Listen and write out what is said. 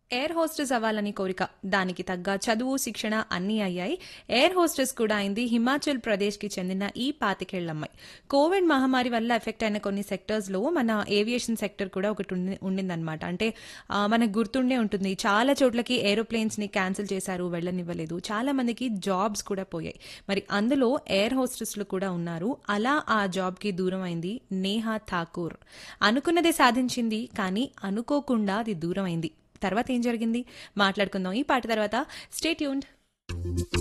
air hostess అవ్వాలని కోరిక దానికి తగ్గ చదువు శిక్షణ అన్నీ అయ్యాయి ఎయిర్ హోస్టెస్ కూడా అయింది హిమాచల్ ప్రదేశ్కి చెందిన ఈ పాతికేళ్లమ్మాయి కోవిడ్ మహమ్మారి వల్ల ఎఫెక్ట్ అయిన కొన్ని సెక్టర్స్లో మన ఏవియేషన్ సెక్టర్ కూడా ఒకటి ఉండి- ఉండిందన్నమాట అంటే ఆ, మనకు గుర్తుండే ఉంటుంది చాలా చోట్లకి ఏరోప్లేన్స్ని క్యాన్సిల్ చేశారు వెళ్ళనివ్వలేదు చాలా మందికి జాబ్స్ కూడా పోయాయి మరి అందులో ఎయిర్ హోస్టెస్లు కూడా ఉన్నారు అలా ఆ జాబ్కి దూరం అయింది నేహా ఠాకూర్ అనుకున్నదే సాధించింది కానీ అనుకోకుండా అది దూరం అయింది తర్వాత ఏం జరిగింది మాట్లాడుకుందాం ఈ పాట తర్వాత స్టేట్ యూన్డ్